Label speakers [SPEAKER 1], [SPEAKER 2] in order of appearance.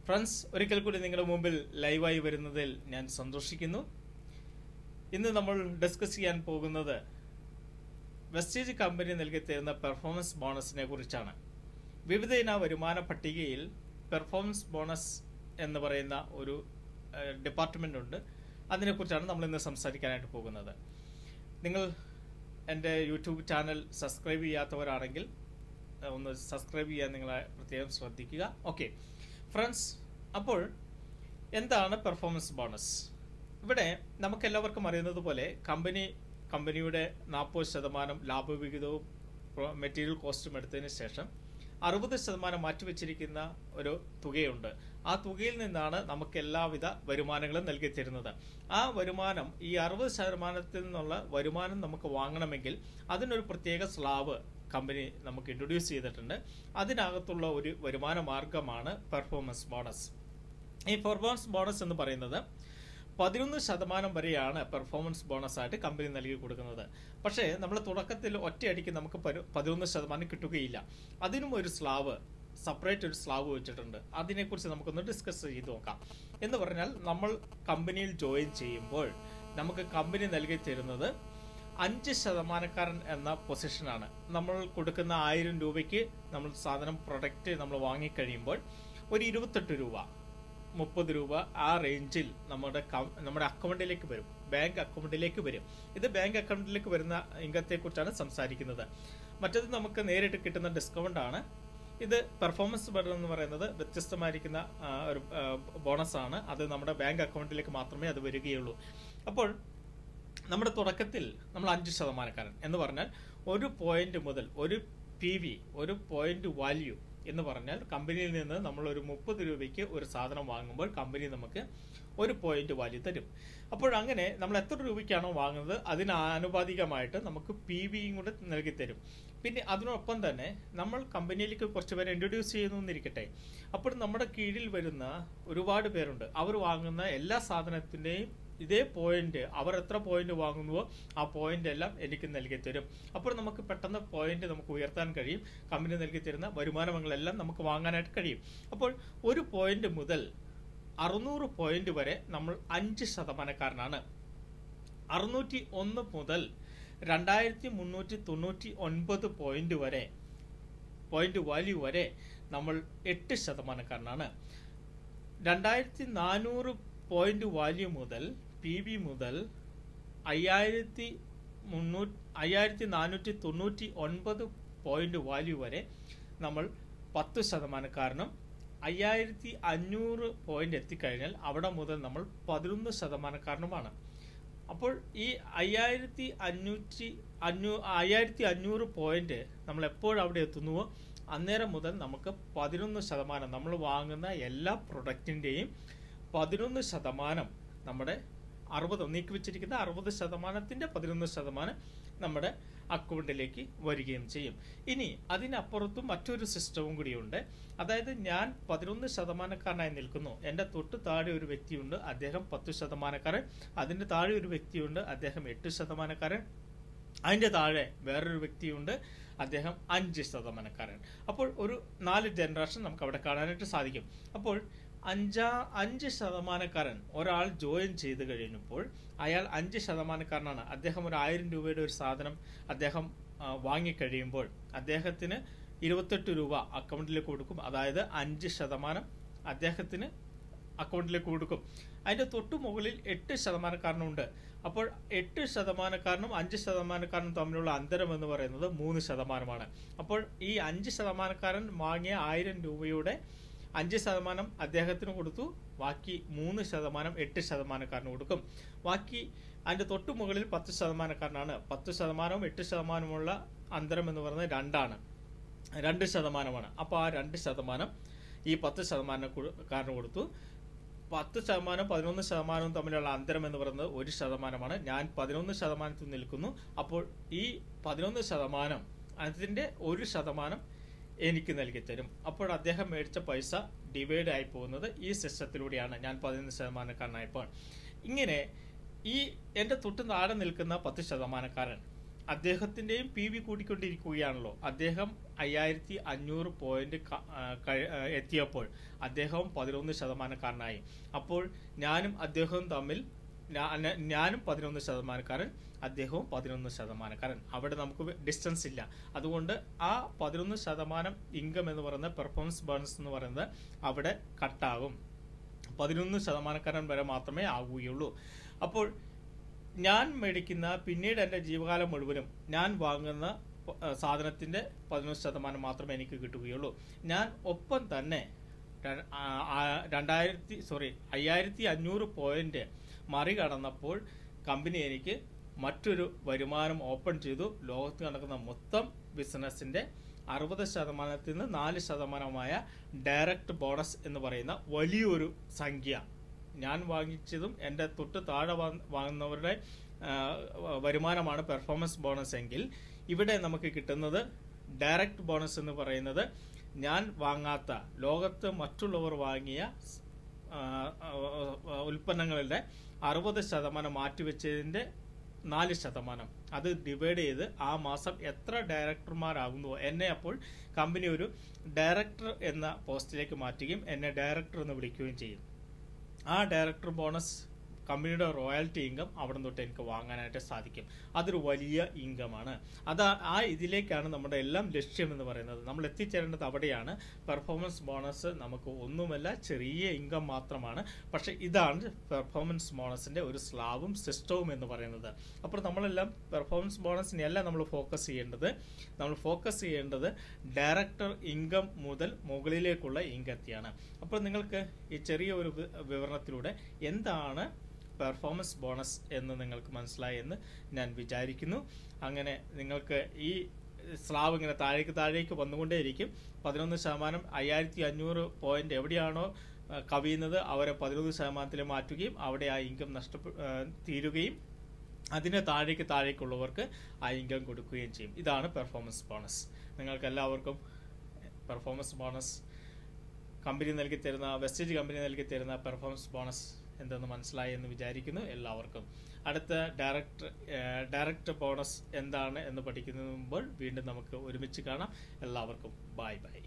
[SPEAKER 1] friends ഒരിക്കൽ കൂടി നിങ്ങളുടെ മുമ്പിൽ ലൈവായി വരുന്നതിൽ ഞാൻ സന്തോഷിക്കുന്നു ഇന്ന് നമ്മൾ ഡിസ്കസ് ചെയ്യാൻ പോകുന്നത് വെസ്റ്റേജ് കമ്പനി നൽകി തരുന്ന പെർഫോമൻസ് ബോണസിനെ കുറിച്ചാണ് വിവിധ ഇന വരുമാന പട്ടികയിൽ പെർഫോമൻസ് ബോണസ് എന്ന് പറയുന്ന ഒരു ഡിപ്പാർട്ട്മെൻ്റ് ഉണ്ട് അതിനെക്കുറിച്ചാണ് നമ്മൾ ഇന്ന് സംസാരിക്കാനായിട്ട് പോകുന്നത് നിങ്ങൾ എൻ്റെ യൂട്യൂബ് ചാനൽ സബ്സ്ക്രൈബ് ചെയ്യാത്തവരാണെങ്കിൽ ഏഹ്, ഒന്ന് സബ്സ്ക്രൈബ് ചെയ്യാൻ നിങ്ങളെ പ്രത്യേകം ശ്രദ്ധിക്കുക ഓക്കെ ഫ്രണ്ട്സ് അപ്പോൾ എന്താണ് പെർഫോമൻസ് ബോണസ് ഇവിടെ നമുക്കെല്ലാവർക്കും അറിയുന്നത് പോലെ കമ്പനി കമ്പനിയുടെ നാൽപ്പത് ശതമാനം ലാഭവിഹിതവും പ്രോ- മെറ്റീരിയൽ കോസ്റ്റും എടുത്തതിന് ശേഷം അറുപത് ശതമാനം മാറ്റിവെച്ചിരിക്കുന്ന ഒരു തുകയുണ്ട് ആ തുകയിൽ നിന്നാണ് നമുക്ക് എല്ലാവിധ വരുമാനങ്ങളും നൽകി തരുന്നത് ആ വരുമാനം ഈ അറുപത് ശതമാനത്തിൽ നിന്നുള്ള വരുമാനം നമുക്ക് വാങ്ങണമെങ്കിൽ അതിനൊരു പ്രത്യേക സ്ലാബ് കമ്പനി നമുക്ക് ഇൻട്രൊഡ്യൂസ് ചെയ്തിട്ടുണ്ട് അതിനകത്തുള്ള ഒരു വരുമാന മാർഗമാണ് പെർഫോമൻസ് ബോണസ് ഈ പെർഫോമൻസ് ബോണസ് എന്ന് പറയുന്നത് പതിനൊന്ന് ശതമാനം വരെയാണ് പെർഫോമൻസ് ബോണസ് ആയിട്ട് കമ്പനി നൽകി കൊടുക്കുന്നത് പക്ഷേ നമ്മൾ തുടക്കത്തിൽ ഒറ്റയടിക്ക് നമുക്ക് പരു- പതിനൊന്ന് ശതമാനം കിട്ടുകയില്ല അതിനും ഒരു സ്ലാവ് സെപ്പറേറ്റ് ഒരു സ്ലാവ് വെച്ചിട്ടുണ്ട് അതിനെക്കുറിച്ച് നമുക്കൊന്ന് ഡിസ്കസ് ചെയ്ത് നോക്കാം എന്ന് പറഞ്ഞാൽ നമ്മൾ കമ്പനിയിൽ ജോയിൻ ചെയ്യുമ്പോൾ നമുക്ക് കമ്പനി നൽകി തരുന്നത് അഞ്ച് ശതമാനക്കാരൻ എന്ന പൊസിഷനാണ് നമ്മൾ കൊടുക്കുന്ന ആയിരം രൂപയ്ക്ക് നമ്മൾ സാധനം പ്രൊഡക്റ്റ് നമ്മൾ വാങ്ങിക്കഴിയുമ്പോൾ ഒരു ഇരുപത്തെട്ട് രൂപ മുപ്പത് രൂപ ആ റേഞ്ചിൽ നമ്മുടെ കം- നമ്മുടെ അക്കൗണ്ടിലേക്ക് വരും ബാങ്ക് അക്കൗണ്ടിലേക്ക് വരും ഇത് ബാങ്ക് അക്കൗണ്ടിലേക്ക് വരുന്ന ഇംഗത്തെക്കുറിച്ചാണ് സംസാരിക്കുന്നത് മറ്റത് നമുക്ക് നേരിട്ട് കിട്ടുന്ന ഡിസ്കൗണ്ട് ആണ് ഇത് പെർഫോമൻസ് ബട്ടൺ എന്ന് പറയുന്നത് വ്യത്യസ്തമായിരിക്കുന്ന ആ, ഒരു ബോണസ് ആണ് അത് നമ്മുടെ ബാങ്ക് അക്കൗണ്ടിലേക്ക് മാത്രമേ അത് വരികയുള്ളൂ അപ്പോൾ നമ്മുടെ തുടക്കത്തിൽ നമ്മൾ അഞ്ച് ശതമാനക്കാരൻ എന്ന് പറഞ്ഞാൽ ഒരു പോയിന്റ് മുതൽ ഒരു പി വി ഒരു പോയിന്റ് വാല്യൂ എന്ന് പറഞ്ഞാൽ കമ്പനിയിൽ നിന്ന് നമ്മൾ ഒരു മുപ്പത് രൂപയ്ക്ക് ഒരു സാധനം വാങ്ങുമ്പോൾ കമ്പനി നമുക്ക് ഒരു പോയിന്റ് വാല്യൂ തരും അപ്പോൾ അങ്ങനെ നമ്മൾ എത്ര രൂപയ്ക്കാണോ വാങ്ങുന്നത് അതിന് ആനുപാതികമായിട്ട് നമുക്ക് പി വിയും കൂടെ നൽകി തരും പിന്നെ അതിനൊപ്പം തന്നെ നമ്മൾ കമ്പനിയിലേക്ക് കുറച്ച് പേരെ ഇൻട്രൊഡ്യൂസ് ചെയ്യുന്നു എന്നിരിക്കട്ടെ അപ്പോൾ നമ്മുടെ കീഴിൽ വരുന്ന ഒരുപാട് പേരുണ്ട് അവർ വാങ്ങുന്ന എല്ലാ സാധനത്തിൻ്റെയും ഇതേ പോയിന്റ് അവർ എത്ര പോയിന്റ് വാങ്ങുന്നുവോ ആ പോയിന്റ് എല്ലാം എനിക്ക് നൽകി തരും അപ്പോൾ നമുക്ക് പെട്ടെന്ന് പോയിന്റ് നമുക്ക് ഉയർത്താൻ കഴിയും കമ്പനി നൽകി തരുന്ന വരുമാനങ്ങളെല്ലാം നമുക്ക് വാങ്ങാനായിട്ട് കഴിയും അപ്പോൾ ഒരു പോയിന്റ് മുതൽ അറുന്നൂറ് പോയിന്റ് വരെ നമ്മൾ അഞ്ച് ശതമാനക്കാരനാണ് അറുന്നൂറ്റി ഒന്ന് മുതൽ രണ്ടായിരത്തി മുന്നൂറ്റി തൊണ്ണൂറ്റി ഒൻപത് പോയിന്റ് വരെ പോയിന്റ് വാല്യൂ വരെ നമ്മൾ എട്ട് ശതമാനക്കാരനാണ് രണ്ടായിരത്തി നാനൂറ് പോയിന്റ് വാല്യൂ മുതൽ പി ബി മുതൽ അയ്യായിരത്തി മുന്നൂറ്റി അയ്യായിരത്തി നാനൂറ്റി തൊണ്ണൂറ്റി ഒൻപത് പോയിന്റ് വാല്യൂ വരെ നമ്മൾ പത്ത് ശതമാനക്കാരനും അയ്യായിരത്തി അഞ്ഞൂറ് പോയിന്റ് എത്തിക്കഴിഞ്ഞാൽ അവിടെ മുതൽ നമ്മൾ പതിനൊന്ന് ശതമാനക്കാരനുമാണ് അപ്പോൾ ഈ അയ്യായിരത്തി അഞ്ഞൂറ്റി അഞ്ഞൂ അയ്യായിരത്തി അഞ്ഞൂറ് പോയിന്റ് നമ്മൾ എപ്പോൾ അവിടെ എത്തുന്നുവോ അന്നേരം മുതൽ നമുക്ക് പതിനൊന്ന് ശതമാനം നമ്മൾ വാങ്ങുന്ന എല്ലാ പ്രൊഡക്റ്റിൻ്റെയും പതിനൊന്ന് ശതമാനം നമ്മുടെ അറുപത് നീക്കി വെച്ചിരിക്കുന്ന അറുപത് ശതമാനത്തിൻ്റെ പതിനൊന്ന് ശതമാനം നമ്മുടെ അക്കൗണ്ടിലേക്ക് വരികയും ചെയ്യും ഇനി അതിനപ്പുറത്തും മറ്റൊരു സിസ്റ്റവും കൂടിയുണ്ട് അതായത് ഞാൻ പതിനൊന്ന് ശതമാനക്കാരനായി നിൽക്കുന്നു എൻ്റെ തൊട്ട് താഴെ ഒരു വ്യക്തിയുണ്ട് അദ്ദേഹം പത്ത് ശതമാനക്കാരൻ അതിൻ്റെ താഴെ ഒരു വ്യക്തിയുണ്ട് അദ്ദേഹം എട്ട് ശതമാനക്കാരൻ അതിൻ്റെ താഴെ വേറൊരു വ്യക്തിയുണ്ട് അദ്ദേഹം അഞ്ച് ശതമാനക്കാരൻ അപ്പോൾ ഒരു നാല് ജനറേഷൻ നമുക്ക് അവിടെ കാണാനായിട്ട് സാധിക്കും അപ്പോൾ അഞ്ചാ അഞ്ച് ശതമാനക്കാരൻ ഒരാൾ ജോയിൻ ചെയ്ത് കഴിഞ്ഞപ്പോൾ അയാൾ അഞ്ച് ശതമാനക്കാരനാണ് അദ്ദേഹം ഒരു ആയിരം രൂപയുടെ ഒരു സാധനം അദ്ദേഹം ആ, വാങ്ങിക്കഴിയുമ്പോൾ അദ്ദേഹത്തിന് ഇരുപത്തെട്ട് രൂപ അക്കൗണ്ടിലേക്ക് കൊടുക്കും അതായത് അഞ്ച് ശതമാനം അദ്ദേഹത്തിന് അക്കൗണ്ടിലേക്ക് കൊടുക്കും അതിന്റെ തൊട്ടു മുകളിൽ എട്ട് ശതമാനക്കാരനുണ്ട് അപ്പോൾ എട്ട് ശതമാനക്കാരനും അഞ്ച് ശതമാനക്കാരനും തമ്മിലുള്ള അന്തരം എന്ന് പറയുന്നത് മൂന്ന് ശതമാനമാണ് അപ്പോൾ ഈ അഞ്ച് ശതമാനക്കാരൻ വാങ്ങിയ ആയിരം രൂപയുടെ അഞ്ച് ശതമാനം അദ്ദേഹത്തിന് കൊടുത്തു ബാക്കി മൂന്ന് ശതമാനം എട്ട് ശതമാനക്കാരന് കൊടുക്കും ബാക്കി അതിന്റെ തൊട്ടു മുകളിൽ പത്ത് ശതമാനക്കാരനാണ് പത്ത് ശതമാനവും എട്ട് ശതമാനമുള്ള അന്തരം എന്ന് പറയുന്നത് രണ്ടാണ് രണ്ട് ശതമാനമാണ് അപ്പോൾ ആ രണ്ട് ശതമാനം ഈ പത്ത് ശതമാനക്കാരന് കൊടുത്തു പത്ത് ശതമാനം പതിനൊന്ന് ശതമാനവും തമ്മിലുള്ള അന്തരം എന്ന് പറയുന്നത് ഒരു ശതമാനമാണ് ഞാൻ പതിനൊന്ന് ശതമാനത്തിൽ നിൽക്കുന്നു അപ്പോൾ ഈ പതിനൊന്ന് ശതമാനം അതിൻ്റെ ഒരു ശതമാനം എനിക്ക് നൽകി തരും അപ്പോൾ അദ്ദേഹം മേടിച്ച പൈസ ഡിവൈഡ് ആയി പോകുന്നത് ഈ സിസ്റ്റത്തിലൂടെയാണ് ഞാൻ പതിനൊന്ന് ശതമാനക്കാരനായപ്പോൾ ഇങ്ങനെ ഈ എൻ്റെ തൊട്ട് താഴെ നിൽക്കുന്ന പത്ത് ശതമാനക്കാരൻ അദ്ദേഹത്തിന്റെയും പി വി കൂട്ടിക്കൊണ്ടിരിക്കുകയാണല്ലോ അദ്ദേഹം അയ്യായിരത്തി അഞ്ഞൂറ് പോയിന്റ് ക- ആ, കഴി- ആ, എത്തിയപ്പോൾ അദ്ദേഹവും പതിനൊന്ന് ശതമാനക്കാരനായി അപ്പോൾ ഞാനും അദ്ദേഹവും തമ്മിൽ ഞാ- ന- ഞാനും പതിനൊന്ന് ശതമാനക്കാരൻ അദ്ദേഹവും പതിനൊന്ന് ശതമാനക്കാരൻ അവിടെ നമുക്ക് ഡിസ്റ്റൻസ് ഇല്ല അതുകൊണ്ട് ആ പതിനൊന്ന് ശതമാനം ഇൻകം എന്ന് പറയുന്ന പെർഫോമൻസ് ബോണസ് എന്ന് പറയുന്നത് അവിടെ കട്ടാകും പതിനൊന്ന് ശതമാനക്കാരൻ വരെ മാത്രമേ ആകുകയുള്ളൂ അപ്പോൾ ഞാൻ മേടിക്കുന്ന പിന്നീട് എൻ്റെ ജീവകാലം മുഴുവനും ഞാൻ വാങ്ങുന്ന പ- ആ, സാധനത്തിന്റെ പതിനൊന്ന് ശതമാനം മാത്രമേ എനിക്ക് കിട്ടുകയുള്ളൂ ഞാൻ ഒപ്പം തന്നെ ര- ആ- ആ- രണ്ടായിരത്തി സോറി അയ്യായിരത്തി അഞ്ഞൂറ് പോയിന്റ് മറികടന്നപ്പോൾ കമ്പനി എനിക്ക് മറ്റൊരു വരുമാനം ഓപ്പൺ ചെയ്തു ലോകത്ത് നടക്കുന്ന മൊത്തം ബിസിനസിന്റെ അറുപത് ശതമാനത്തിൽ നിന്ന് നാല് ശതമാനമായ ഡയറക്റ്റ് ബോണസ് എന്ന് പറയുന്ന വലിയൊരു സംഖ്യ ഞാൻ വാങ്ങിച്ചതും എൻ്റെ തൊട്ട് താഴെ വാ- വാങ്ങുന്നവരുടെ ആ, വരുമാനമാണ് പെർഫോമൻസ് ബോണസ് എങ്കിൽ ഇവിടെ നമുക്ക് കിട്ടുന്നത് ഡയറക്റ്റ് ബോണസ് എന്ന് പറയുന്നത് ഞാൻ വാങ്ങാത്ത ലോകത്ത് മറ്റുള്ളവർ വാങ്ങിയ ആ, ആ, ആ, ഉൽപ്പന്നങ്ങളുടെ അറുപത് ശതമാനം മാറ്റിവെച്ചതിന്റെ നാല് ശതമാനം അത് ഡിവൈഡ് ചെയ്ത് ആ മാസം എത്ര ഡയറക്ടർമാരാകുന്നുവോ എന്നെ അപ്പോൾ കമ്പനി ഒരു ഡയറക്ടർ എന്ന പോസ്റ്റിലേക്ക് മാറ്റുകയും എന്നെ ഡയറക്ടർ എന്ന് വിളിക്കുകയും ചെയ്യും ആ ഡയറക്ടർ ബോണസ് കമ്പനിയുടെ റോയൽറ്റി ഇൻകം അവിടെ തൊട്ട് എനിക്ക് വാങ്ങാനായിട്ട് സാധിക്കും അതൊരു വലിയ ഇൻകമാണ് അത് ആ ഇതിലേക്കാണ് നമ്മുടെ എല്ലാം ലക്ഷ്യം എന്ന് പറയുന്നത് നമ്മൾ എത്തിച്ചേരേണ്ടത് അവിടെയാണ് പെർഫോമൻസ് ബോണസ് നമുക്ക് ഒന്നുമല്ല ചെറിയ ഇൻകം മാത്രമാണ് പക്ഷെ ഇതാണ് പെർഫോമൻസ് ബോണസിന്റെ ഒരു സ്ലാബും സിസ്റ്റവും എന്ന് പറയുന്നത് അപ്പോൾ നമ്മളെല്ലാം പെർഫോമൻസ് ബോണസിനെയല്ല നമ്മൾ ഫോക്കസ് ചെയ്യേണ്ടത് നമ്മൾ ഫോക്കസ് ചെയ്യേണ്ടത് ഡയറക്ടർ ഇൻകം മുതൽ മുകളിലേക്കുള്ള ഇൻകത്തെയാണ് അപ്പോൾ നിങ്ങൾക്ക് ഈ ചെറിയ ഒരു വി- വിവരണത്തിലൂടെ എന്താണ് പെർഫോമൻസ് ബോണസ് എന്ന് നിങ്ങൾക്ക് മനസ്സിലായി എന്ന് ഞാൻ വിചാരിക്കുന്നു അങ്ങനെ നിങ്ങൾക്ക് ഈ സ്ലാബ് ഇങ്ങനെ താഴേക്ക് താഴേക്ക് വന്നുകൊണ്ടേയിരിക്കും പതിനൊന്ന് ശതമാനം അയ്യായിരത്തി അഞ്ഞൂറ് പോയിന്റ് എവിടെയാണോ ആ, കവിയുന്നത് അവരെ പതിനൊന്ന് ശതമാനത്തിൽ മാറ്റുകയും അവിടെ ആ ഇൻകം നഷ്ടപ്പെ ആ, തീരുകയും അതിന് താഴേക്ക് താഴേക്കുള്ളവർക്ക് ആ ഇൻകം കൊടുക്കുകയും ചെയ്യും ഇതാണ് പെർഫോമൻസ് ബോണസ് നിങ്ങൾക്ക് എല്ലാവർക്കും പെർഫോമൻസ് ബോണസ് കമ്പനി നൽകി തരുന്ന വെസ്റ്റേജ് കമ്പനി നൽകി തരുന്ന പെർഫോമൻസ് ബോണസ് എന്തെന്ന് മനസ്സിലായി എന്ന് വിചാരിക്കുന്നു എല്ലാവർക്കും അടുത്ത ഡയറക്ടർ ഡയറക്ടർ ബോണസ് എന്താണ് എന്ന് പഠിക്കുന്നതിന് മുമ്പ് വീണ്ടും നമുക്ക് ഒരുമിച്ച് കാണാം എല്ലാവർക്കും ബൈ ബൈ